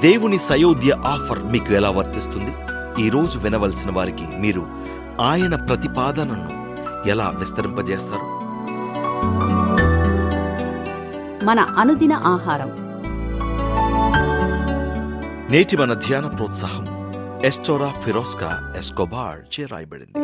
దేవుని సయోధ్య ఆఫర్ మీకు ఎలా వర్తిస్తుంది ఈ రోజు వినవలసిన వారికి మీరు ఆయన ప్రతిపాదనను ఎలా విస్తరింపజేస్తారు మన అనుదిన ఆహారం నేటి మన ధ్యాన ప్రోత్సాహం ఎస్టోరా ఫిరోస్కా ఎస్కోబార్ చే రాయబడింది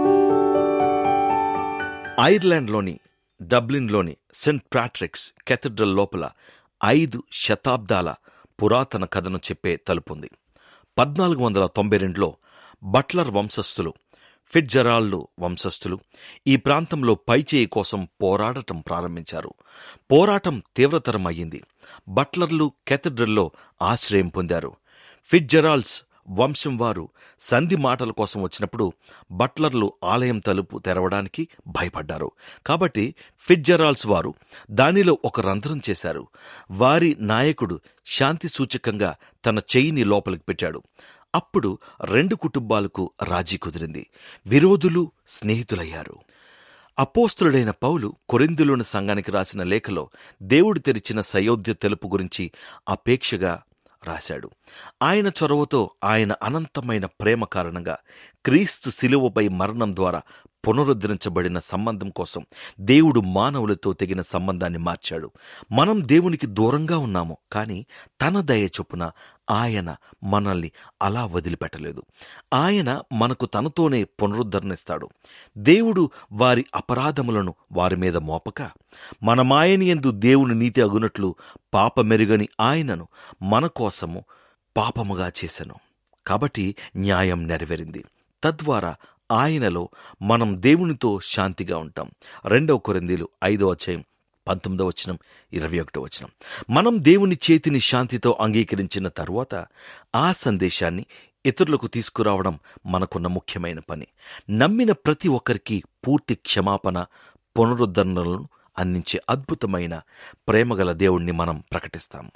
ఐర్లాండ్లోని డబ్లిన్లోని సెంట్ ప్యాట్రిక్స్ కెథడ్రల్ లోపల ఐదు శతాబ్దాల పురాతన కథను చెప్పే తలుపుంది పద్నాలుగు వందల తొంభై రెండులో బట్లర్ వంశస్థులు ఫిట్జరాల్డ్ వంశస్థులు ఈ ప్రాంతంలో పైచేయి కోసం పోరాడటం ప్రారంభించారు పోరాటం తీవ్రతరం అయ్యింది బట్లర్లు కెథడ్రల్లో ఆశ్రయం పొందారు ఫిట్జరాల్డ్స్ వంశం వారు సంధి మాటల కోసం వచ్చినప్పుడు బట్లర్లు ఆలయం తలుపు తెరవడానికి భయపడ్డారు కాబట్టి ఫిట్జరాల్స్ వారు దానిలో ఒక రంధ్రం చేశారు వారి నాయకుడు శాంతి సూచకంగా తన చెయ్యిని లోపలికి పెట్టాడు అప్పుడు రెండు కుటుంబాలకు రాజీ కుదిరింది విరోధులు స్నేహితులయ్యారు అపోస్తులుడైన పౌలు కొరిందులోని సంఘానికి రాసిన లేఖలో దేవుడు తెరిచిన సయోధ్య తెలుపు గురించి అపేక్షగా రాశాడు ఆయన చొరవతో ఆయన అనంతమైన ప్రేమ కారణంగా క్రీస్తు శిలువపై మరణం ద్వారా పునరుద్ధరించబడిన సంబంధం కోసం దేవుడు మానవులతో తెగిన సంబంధాన్ని మార్చాడు మనం దేవునికి దూరంగా ఉన్నాము కానీ తన దయ చొప్పున ఆయన మనల్ని అలా వదిలిపెట్టలేదు ఆయన మనకు తనతోనే పునరుద్ధరణిస్తాడు దేవుడు వారి అపరాధములను వారి మీద మోపక మన మాయని ఎందు దేవుని నీతి అగునట్లు పాపమెరుగని ఆయనను మన కోసము పాపముగా చేసెను కాబట్టి న్యాయం నెరవేరింది తద్వారా ఆయనలో మనం దేవునితో శాంతిగా ఉంటాం రెండవ కొరిందీలు ఐదో అధ్యాయం పంతొమ్మిదో వచనం ఇరవై ఒకటో వచనం మనం దేవుని చేతిని శాంతితో అంగీకరించిన తరువాత ఆ సందేశాన్ని ఇతరులకు తీసుకురావడం మనకున్న ముఖ్యమైన పని నమ్మిన ప్రతి ఒక్కరికి పూర్తి క్షమాపణ పునరుద్ధరణలను అందించే అద్భుతమైన ప్రేమగల దేవుణ్ణి మనం ప్రకటిస్తాం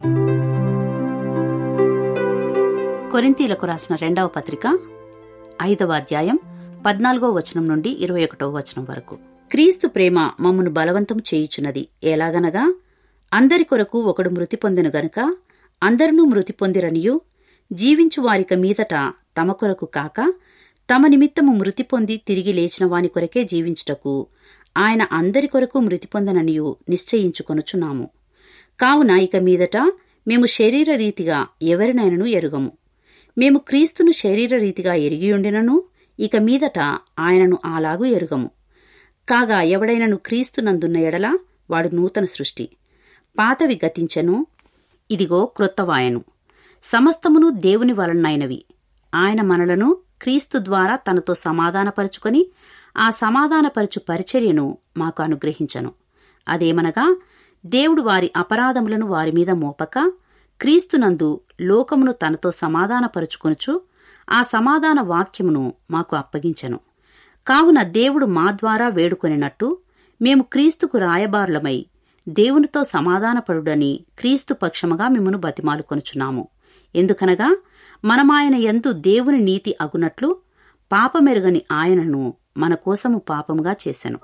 కొరింతీలకు రాసిన రెండవ పత్రిక ఐదవ అధ్యాయం పద్నాలుగో వచనం నుండి ఇరవై ఒకటో వచనం వరకు క్రీస్తు ప్రేమ మమ్మను బలవంతం చేయుచున్నది ఎలాగనగా అందరి కొరకు ఒకడు మృతి పొందెను గనుక అందరినూ మృతి పొందిరనియు జీవించు వారిక మీదట తమ కొరకు కాక తమ నిమిత్తము మృతి పొంది తిరిగి లేచిన వాని కొరకే జీవించుటకు ఆయన అందరి కొరకు మృతి పొందననియు నిశ్చయించుకొనుచున్నాము కావున ఇక మీదట మేము శరీర రీతిగా ఎవరినైనను ఎరుగము మేము క్రీస్తును శరీర రీతిగా ఎరిగియుండినను ఇక మీదట ఆయనను అలాగూ ఎరుగము కాగా ఎవడైనను క్రీస్తునందున్న ఎడల వాడు నూతన సృష్టి పాతవి గతించెను ఇదిగో క్రొత్తవాయను సమస్తమును దేవుని వలనైనవి ఆయన మనలను క్రీస్తు ద్వారా తనతో సమాధానపరుచుకొని ఆ సమాధానపరచు పరిచర్యను మాకు అనుగ్రహించను అదేమనగా దేవుడు వారి అపరాధములను వారి మీద మోపక క్రీస్తునందు లోకమును తనతో సమాధానపరుచుకొనుచు ఆ సమాధాన వాక్యమును మాకు అప్పగించెను కావున దేవుడు మా ద్వారా వేడుకొనినట్టు మేము క్రీస్తుకు రాయబారులమై దేవునితో సమాధానపడుడని క్రీస్తు పక్షముగా మిమ్మను బతిమాలుకొనుచున్నాము ఎందుకనగా మనమాయన ఎందు దేవుని నీతి అగునట్లు పాపమెరుగని ఆయనను మన కోసము పాపముగా చేసెను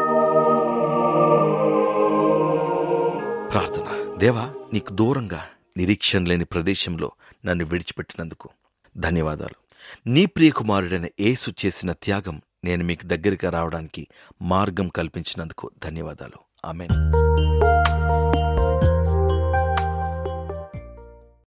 ప్రార్థన దేవా నీకు దూరంగా నిరీక్షణ లేని ప్రదేశంలో నన్ను విడిచిపెట్టినందుకు ధన్యవాదాలు నీ ప్రియకుమారుడైన యేసు చేసిన త్యాగం నేను మీకు దగ్గరికి రావడానికి మార్గం కల్పించినందుకు ధన్యవాదాలు ఆమెన్